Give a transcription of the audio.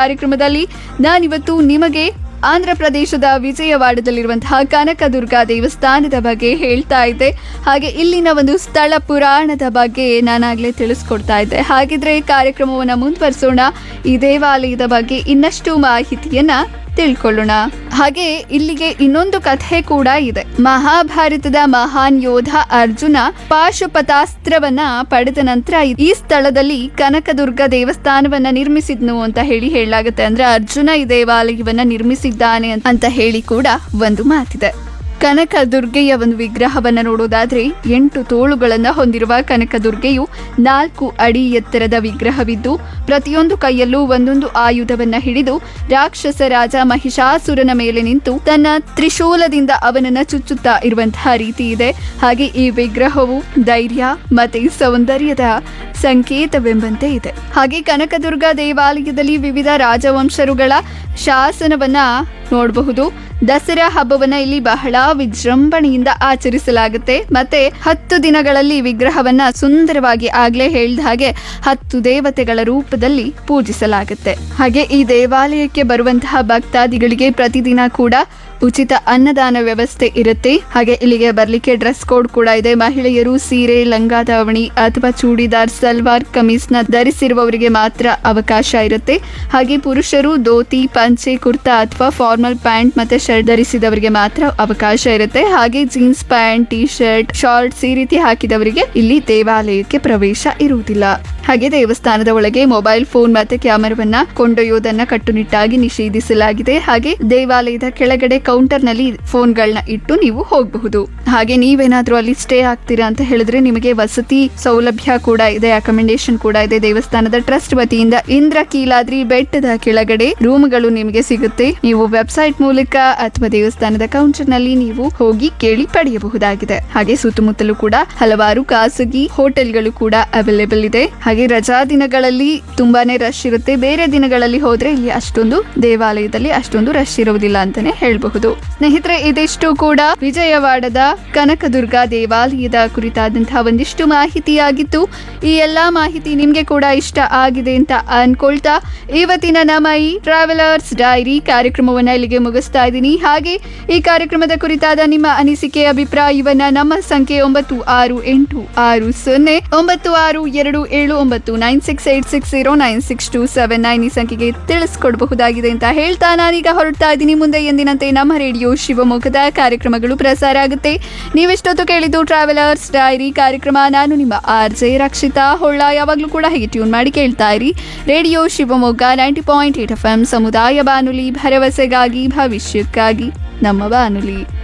ಕಾರ್ಯಕ್ರಮದಲ್ಲಿ ನಾನಿವತ್ತು ನಿಮಗೆ ಆಂಧ್ರ ಪ್ರದೇಶದ ವಿಜಯವಾಡದಲ್ಲಿರುವಂತಹ ಕನಕದುರ್ಗ ದೇವಸ್ಥಾನದ ಬಗ್ಗೆ ಹೇಳ್ತಾ ಇದ್ದೆ ಹಾಗೆ ಇಲ್ಲಿನ ಒಂದು ಸ್ಥಳ ಪುರಾಣದ ಬಗ್ಗೆ ನಾನಾಗಲೇ ತಿಳಿಸ್ಕೊಡ್ತಾ ಇದ್ದೆ ಹಾಗಿದ್ರೆ ಕಾರ್ಯಕ್ರಮವನ್ನು ಮುಂದುವರಿಸೋಣ ಈ ದೇವಾಲಯದ ಬಗ್ಗೆ ಇನ್ನಷ್ಟು ಮಾಹಿತಿಯನ್ನ ತಿಳ್ಕೊಳ್ಳೋಣ ಹಾಗೆ ಇಲ್ಲಿಗೆ ಇನ್ನೊಂದು ಕಥೆ ಕೂಡ ಇದೆ ಮಹಾಭಾರತದ ಮಹಾನ್ ಯೋಧ ಅರ್ಜುನ ಪಾಶುಪತಾಸ್ತ್ರವನ್ನ ಪಡೆದ ನಂತರ ಈ ಸ್ಥಳದಲ್ಲಿ ಕನಕದುರ್ಗ ದೇವಸ್ಥಾನವನ್ನ ನಿರ್ಮಿಸಿದ್ನು ಅಂತ ಹೇಳಿ ಹೇಳಲಾಗುತ್ತೆ ಅಂದ್ರೆ ಅರ್ಜುನ ಈ ದೇವಾಲಯವನ್ನ ನಿರ್ಮಿಸಿದ್ದಾನೆ ಅಂತ ಹೇಳಿ ಕೂಡ ಒಂದು ಮಾತಿದೆ ಕನಕ ದುರ್ಗೆಯ ಒಂದು ವಿಗ್ರಹವನ್ನ ನೋಡೋದಾದ್ರೆ ಎಂಟು ತೋಳುಗಳನ್ನ ಹೊಂದಿರುವ ಕನಕ ದುರ್ಗೆಯು ನಾಲ್ಕು ಅಡಿ ಎತ್ತರದ ವಿಗ್ರಹವಿದ್ದು ಪ್ರತಿಯೊಂದು ಕೈಯಲ್ಲೂ ಒಂದೊಂದು ಆಯುಧವನ್ನ ಹಿಡಿದು ರಾಕ್ಷಸ ರಾಜ ಮಹಿಷಾಸುರನ ಮೇಲೆ ನಿಂತು ತನ್ನ ತ್ರಿಶೂಲದಿಂದ ಅವನನ್ನ ಚುಚ್ಚುತ್ತಾ ಇರುವಂತಹ ರೀತಿ ಇದೆ ಹಾಗೆ ಈ ವಿಗ್ರಹವು ಧೈರ್ಯ ಮತ್ತೆ ಸೌಂದರ್ಯದ ಸಂಕೇತವೆಂಬಂತೆ ಇದೆ ಹಾಗೆ ಕನಕದುರ್ಗ ದೇವಾಲಯದಲ್ಲಿ ವಿವಿಧ ರಾಜವಂಶರುಗಳ ಶಾಸನವನ್ನ ನೋಡಬಹುದು ದಸರಾ ಹಬ್ಬವನ್ನ ಇಲ್ಲಿ ಬಹಳ ವಿಜೃಂಭಣೆಯಿಂದ ಆಚರಿಸಲಾಗುತ್ತೆ ಮತ್ತೆ ಹತ್ತು ದಿನಗಳಲ್ಲಿ ವಿಗ್ರಹವನ್ನ ಸುಂದರವಾಗಿ ಆಗ್ಲೇ ಹೇಳಿದ ಹಾಗೆ ಹತ್ತು ದೇವತೆಗಳ ರೂಪದಲ್ಲಿ ಪೂಜಿಸಲಾಗುತ್ತೆ ಹಾಗೆ ಈ ದೇವಾಲಯಕ್ಕೆ ಬರುವಂತಹ ಭಕ್ತಾದಿಗಳಿಗೆ ಪ್ರತಿದಿನ ಕೂಡ ಉಚಿತ ಅನ್ನದಾನ ವ್ಯವಸ್ಥೆ ಇರುತ್ತೆ ಹಾಗೆ ಇಲ್ಲಿಗೆ ಬರ್ಲಿಕ್ಕೆ ಡ್ರೆಸ್ ಕೋಡ್ ಕೂಡ ಇದೆ ಮಹಿಳೆಯರು ಸೀರೆ ಲಂಗ ದಾವಣಿ ಅಥವಾ ಚೂಡಿದಾರ್ ಸಲ್ವಾರ್ ಕಮೀಸ್ನ ಧರಿಸಿರುವವರಿಗೆ ಮಾತ್ರ ಅವಕಾಶ ಇರುತ್ತೆ ಹಾಗೆ ಪುರುಷರು ಧೋತಿ ಪಂಚೆ ಕುರ್ತಾ ಅಥವಾ ಫಾರ್ಮಲ್ ಪ್ಯಾಂಟ್ ಮತ್ತೆ ಶರ್ಟ್ ಧರಿಸಿದವರಿಗೆ ಮಾತ್ರ ಅವಕಾಶ ಇರುತ್ತೆ ಹಾಗೆ jeans pant T shirt shorts ಈ ರೀತಿ ಹಾಕಿದವರಿಗೆ ಇಲ್ಲಿ ದೇವಾಲಯಕ್ಕೆ ಪ್ರವೇಶ ಇರುವುದಿಲ್ಲ ಹಾಗೆ ದೇವಸ್ಥಾನದ ಒಳಗೆ ಮೊಬೈಲ್ ಫೋನ್ ಮತ್ತೆ ಕ್ಯಾಮರಾವನ್ನ ಕೊಂಡೊಯ್ಯೋದನ್ನ ಕಟ್ಟುನಿಟ್ಟಾಗಿ ನಿಷೇಧಿಸಲಾಗಿದೆ ಹಾಗೆ ದೇವಾಲಯದ ಕೆಳಗಡೆ ಕೌಂಟರ್ ನಲ್ಲಿ ಫೋನ್ಗಳನ್ನ ಇಟ್ಟು ನೀವು ಹೋಗಬಹುದು ಹಾಗೆ ನೀವೇನಾದ್ರೂ ಅಲ್ಲಿ ಸ್ಟೇ ಆಗ್ತೀರಾ ಅಂತ ಹೇಳಿದ್ರೆ ನಿಮಗೆ ವಸತಿ ಸೌಲಭ್ಯ ಕೂಡ ಇದೆ ಅಕಮೆಂಡೇಶನ್ ಕೂಡ ಇದೆ ದೇವಸ್ಥಾನದ ಟ್ರಸ್ಟ್ ವತಿಯಿಂದ ಇಂದ್ರ ಕೀಲಾದ್ರಿ ಬೆಟ್ಟದ ಕೆಳಗಡೆ ರೂಮ್ಗಳು ನಿಮಗೆ ಸಿಗುತ್ತೆ ನೀವು ವೆಬ್ಸೈಟ್ ಮೂಲಕ ಅಥವಾ ದೇವಸ್ಥಾನದ ಕೌಂಟರ್ ನಲ್ಲಿ ನೀವು ಹೋಗಿ ಕೇಳಿ ಪಡೆಯಬಹುದಾಗಿದೆ ಹಾಗೆ ಸುತ್ತಮುತ್ತಲೂ ಕೂಡ ಹಲವಾರು ಖಾಸಗಿ ಹೋಟೆಲ್ಗಳು ಕೂಡ ಅವೈಲೇಬಲ್ ಇದೆ ಹಾಗೆ ರಜಾ ದಿನಗಳಲ್ಲಿ ತುಂಬಾನೇ ರಶ್ ಇರುತ್ತೆ ಬೇರೆ ದಿನಗಳಲ್ಲಿ ಹೋದ್ರೆ ಇಲ್ಲಿ ಅಷ್ಟೊಂದು ದೇವಾಲಯದಲ್ಲಿ ಅಷ್ಟೊಂದು ರಶ್ ಇರುವುದಿಲ್ಲ ಅಂತಾನೆ ಹೇಳಬಹುದು ಸ್ನೇಹಿತರೆ ಇದಿಷ್ಟು ಕೂಡ ವಿಜಯವಾಡದ ಕನಕದುರ್ಗ ದೇವಾಲಯದ ಕುರಿತಾದಂತಹ ಒಂದಿಷ್ಟು ಮಾಹಿತಿಯಾಗಿತ್ತು ಈ ಎಲ್ಲಾ ಮಾಹಿತಿ ನಿಮ್ಗೆ ಕೂಡ ಇಷ್ಟ ಆಗಿದೆ ಅಂತ ಅನ್ಕೊಳ್ತಾ ಇವತ್ತಿನ ನಮ್ಮ ಈ ಟ್ರಾವೆಲರ್ಸ್ ಡೈರಿ ಕಾರ್ಯಕ್ರಮವನ್ನ ಇಲ್ಲಿಗೆ ಮುಗಿಸ್ತಾ ಇದ್ದೀನಿ ಹಾಗೆ ಈ ಕಾರ್ಯಕ್ರಮದ ಕುರಿತಾದ ನಿಮ್ಮ ಅನಿಸಿಕೆ ಅಭಿಪ್ರಾಯವನ್ನ ನಮ್ಮ ಸಂಖ್ಯೆ ಒಂಬತ್ತು ಆರು ಎಂಟು ಆರು ಸೊನ್ನೆ ಒಂಬತ್ತು ಆರು ಎರಡು ಏಳು ಒಂಬತ್ತು nine six eight six zero nine six two seven nine ಈ ಸಂಖ್ಯೆಗೆ ತಿಳಿಸ್ಕೊಡ್ಬಹುದಾಗಿದೆ ಅಂತ ಹೇಳ್ತಾ ನಾನೀಗ ಹೊರಡ್ತಾ ಇದ್ದೀನಿ ಮುಂದೆ ಎಂದಿನಂತೆ ನಮ್ಮ ರೇಡಿಯೋ ಶಿವಮೊಗ್ಗದ ಕಾರ್ಯಕ್ರಮಗಳು ಪ್ರಸಾರ ಆಗುತ್ತೆ ನೀವೆಷ್ಟೊತ್ತು ಕೇಳಿದ್ದು ಟ್ರಾವೆಲರ್ಸ್ ಡೈರಿ ಕಾರ್ಯಕ್ರಮ ನಾನು ನಿಮ್ಮ ಆರ್ ಜೆ ರಕ್ಷಿತಾ ಹೊಳ್ಳ ಯಾವಾಗಲೂ ಕೂಡ ಹೇಗೆ ಟ್ಯೂನ್ ಮಾಡಿ ಕೇಳ್ತಾ ಇರಿ radio Shivamogga ninety point eight F M ಸಮುದಾಯ ಬಾನುಲಿ ಭರವಸೆಗಾಗಿ ಭವಿಷ್ಯಕ್ಕಾಗಿ ನಮ್ಮ ಬಾನುಲಿ